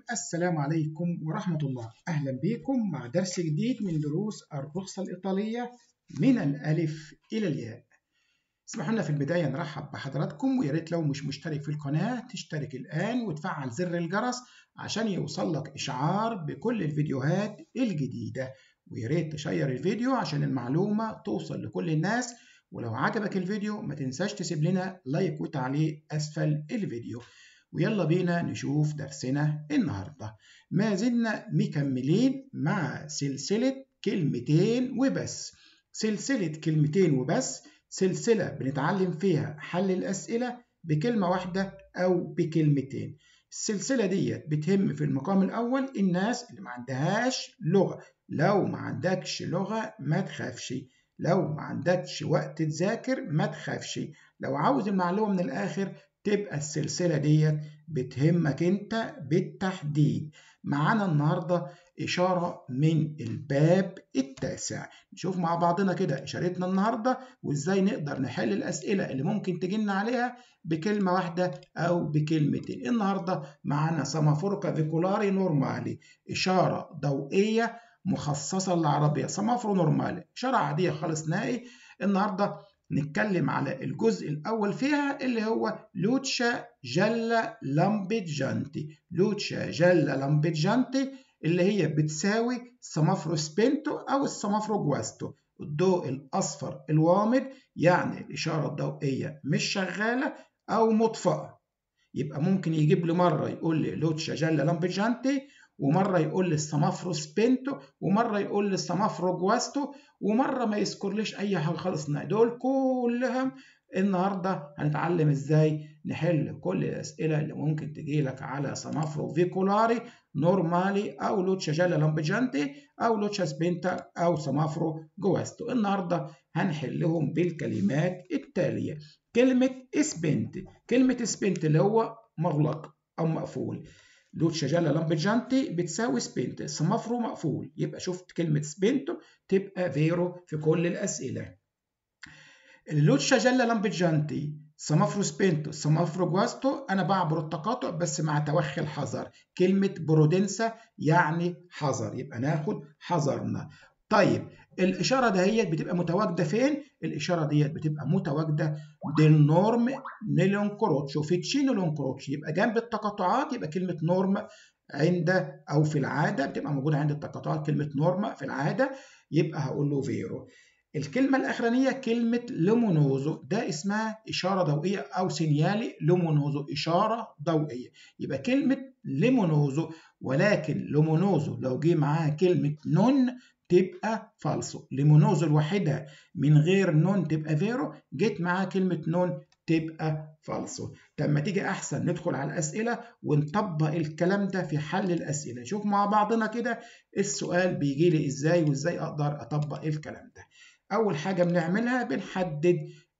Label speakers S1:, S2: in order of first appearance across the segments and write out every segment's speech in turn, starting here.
S1: السلام عليكم ورحمة الله أهلا بكم مع درس جديد من دروس الرخصة الإيطالية من الألف إلى الياء اسمحوا لنا في البداية نرحب بحضراتكم ويا ريت لو مش مشترك في القناة تشترك الآن وتفعل زر الجرس عشان يوصلك إشعار بكل الفيديوهات الجديدة ويا ريت تشير الفيديو عشان المعلومة توصل لكل الناس ولو عجبك الفيديو ما تنساش تسيب لنا لايك وتعليق أسفل الفيديو ويلا بينا نشوف درسنا النهارده ما زلنا مكملين مع سلسلة كلمتين وبس سلسلة كلمتين وبس سلسلة بنتعلم فيها حل الأسئلة بكلمة واحدة أو بكلمتين السلسلة ديت بتهم في المقام الأول الناس اللي ما عندهاش لغة لو ما عندكش لغة ما تخافش لو ما عندكش وقت تذاكر ما تخافش لو عاوز المعلومة من الآخر تبقى السلسلة ديت بتهمك انت بالتحديد معانا النهاردة إشارة من الباب التاسع نشوف مع بعضنا كده إشارتنا النهاردة وإزاي نقدر نحل الأسئلة اللي ممكن تجينا عليها بكلمة واحدة أو بكلمتين النهاردة معانا سمافوركا فيكولاري نورمالي إشارة ضوئية مخصصة للعربية سمافرو نورمالي إشارة عادية خالص نهائي النهاردة نتكلم على الجزء الأول فيها اللي هو لوتشا جلا لامبيجانتي لوتشا جلا لامبيجانتي اللي هي بتساوي سمافرو سبينتو أو السمافرو جواستو الضوء الأصفر الوامض يعني الإشارة الضوئية مش شغالة أو مطفأة يبقى ممكن يجيب لي مرة يقول لي لوتشا جلا لامبيجانتي ومرة يقول لي السمافرو سبينتو ومرة يقول لي السمافرو جواستو ومرة ما يذكرليش أي حاجة خالص دول كلهم النهاردة هنتعلم إزاي نحل كل الأسئلة اللي ممكن تجي لك على سمافرو فيكولاري نورمالي أو لوتشا جالا لامبجانتي أو لوتشا سبينتا أو سمافرو جواستو النهاردة هنحلهم بالكلمات التالية كلمة سبنت كلمة سبنت اللي هو مغلق أو مقفول لوتشا جالا لامبجانتي بتساوي سبنت سمافرو مقفول يبقى شفت كلمة سبنتو تبقى فيرو في كل الأسئلة اللوتشا جالا لامبجانتي سمافرو سبنتو سمافرو جواستو أنا بعبر التقاطع بس مع توخي الحذر كلمة برودنسا يعني حذر يبقى ناخد حذرنا طيب الإشارة دهيت بتبقى متواجدة فين؟ الإشارة ديت بتبقى متواجدة ديل نورم نيلون كروتشو فيتشينو لون كروتشو يبقى جنب التقاطعات يبقى كلمة نورم عند أو في العادة بتبقى موجودة عند التقاطعات كلمة نورما في العادة يبقى هقول له فيرو الكلمة الأخرانية كلمة لومونوزو ده اسمها إشارة ضوئية أو سينيالي لومونوزو إشارة ضوئية يبقى كلمة ليمونوزو ولكن لومونوزو لو جه معاها كلمة نون تبقى فالسو ليمونوزو لوحدها من غير نون تبقى فيرو جيت معاها كلمة نون تبقى فالسو لما تيجي احسن ندخل على الاسئله ونطبق الكلام ده في حل الاسئله نشوف مع بعضنا كده السؤال بيجي لي ازاي وازاي اقدر اطبق الكلام ده اول حاجه بنعملها بنحدد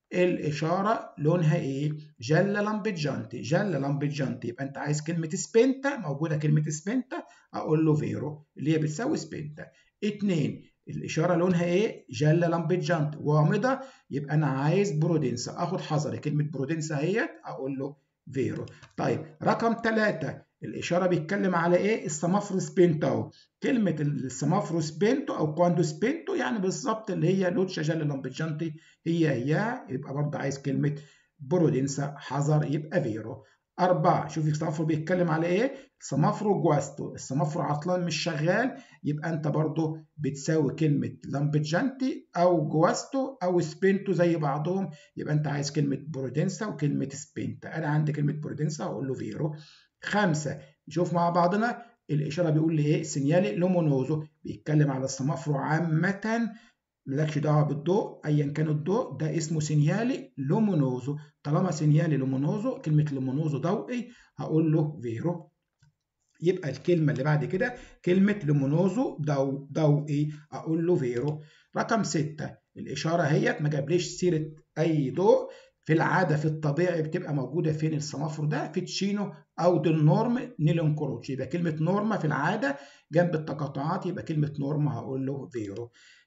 S1: الاشاره لونها ايه جلا لامبيجانتي جلا لامبيجانتي يبقى انت عايز كلمه سبنتا موجوده كلمه سبنتا اقول له فيرو اللي هي بتساوي سبنتا اتنين الإشارة لونها إيه؟ جالا لامبيجانت غامضة يبقى أنا عايز برودنسا آخد حذري كلمة برودنسا اهيت أقول له فيرو طيب رقم ثلاثة الإشارة بيتكلم على إيه؟ السمافرو سبينتو كلمة السمافرو سبينتو أو كواندو سبينتو يعني بالظبط اللي هي لوتشا جالا لامبيجانتي هي هي يبقى برضه عايز كلمة برودنسا حذر يبقى فيرو أربعة شوف السمافرو بيتكلم على إيه؟ سمافرو جواستو السمافرو عطلان مش شغال يبقى أنت برضو بتساوي كلمة لامبجانتي أو جواستو أو سبينتو زي بعضهم يبقى أنت عايز كلمة برودنسا وكلمة سبينتا أنا عندي كلمة برودنسا هقول له فيرو خمسة نشوف مع بعضنا الإشارة بيقول لي إيه؟ سينيالي لومونوزو بيتكلم على السمافرو عامة مالكش دعوه بالضوء ايا كان الضوء ده اسمه سينيالي لومونوزو طالما سينيالي لومونوزو كلمه لومونوزو ضوئي هقول له فيرو يبقى الكلمه اللي بعد كده كلمه لومونوزو ضو ضوئي اقول له فيرو رقم ستة الاشاره اهيت ما جابليش سيره اي ضوء في العاده في الطبيعي بتبقى موجوده فين السمافور ده في تشينو او دول نورم نيلون كروتش يبقى كلمه نورما في العاده جنب التقاطعات يبقى كلمه نورما هقول له فيرو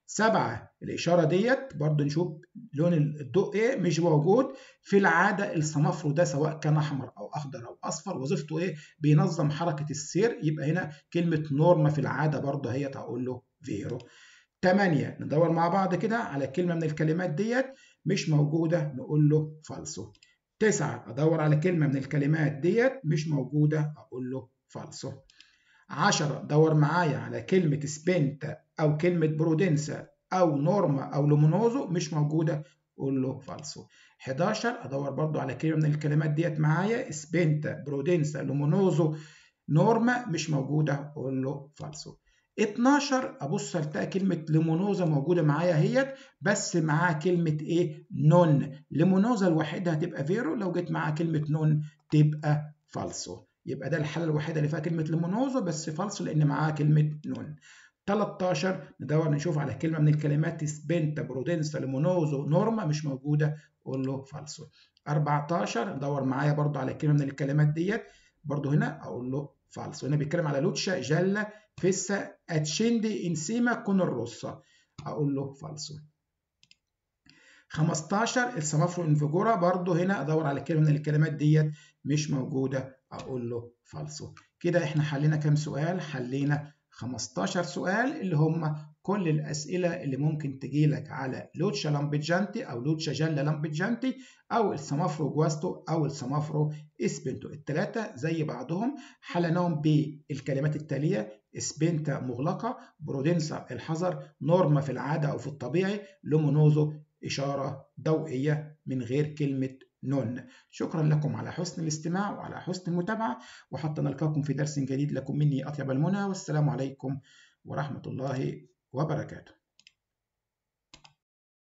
S1: سبعة الإشارة ديت برضو نشوف لون الضوء إيه مش موجود في العادة السمافرو ده سواء كان أحمر أو أخضر أو أصفر وظيفته إيه بينظم حركة السير يبقى هنا كلمة نورما في العادة برضو هي هقول له فيرو 8 ندور مع بعض كده على كلمة من الكلمات ديت مش موجودة نقول له فالسو 9 أدور على كلمة من الكلمات ديت مش موجودة أقول له فالسو 10 دور معايا على كلمة سبنتا أو كلمة برودنسا أو نورما أو لومونوزو مش موجودة قول له فالسو 11 أدور برضو على كلمة من الكلمات ديت معايا سبنتا برودنسا لومونوزو نورما مش موجودة قول له فالسو 12 ابص التقى كلمه ليمونوزا موجوده معايا اهيت بس معاها كلمه ايه نون ليمونوزا لوحدها هتبقى فيرو لو جت معاها كلمه نون تبقى فالسو يبقى ده الحاله الوحيده اللي فيها كلمه ليمونوزا بس فالسو لان معاها كلمه نون 13 ندور نشوف على كلمه من الكلمات سبنتا برودنسا ليمونوزو نورما مش موجوده قول له فالسو 14 ندور معايا برضو على كلمه من الكلمات ديت برضو هنا اقول له فالسو هنا بيتكلم على لوتشا جالا فيسا اتشيندي انسيما كون الروسا اقول له فالسو 15 السمافرو انفجورا برضو هنا ادور على كلمه من الكلمات ديت مش موجوده اقول له فالسو كده احنا حلينا كام سؤال حلينا 15 سؤال اللي هم كل الاسئله اللي ممكن تجي لك على لوتشا لامبيجانتي او لوتشا جالا لامبيجانتي او السمافرو جواستو او السمافرو اسبنتو الثلاثه زي بعضهم حلناهم بالكلمات التاليه اسبنتا مغلقه برودنسا الحذر نورما في العاده او في الطبيعي لومونوزو اشاره ضوئيه من غير كلمه نون شكرا لكم على حسن الاستماع وعلى حسن المتابعه وحتى نلقاكم في درس جديد لكم مني اطيب المنى والسلام عليكم ورحمه الله وبركاته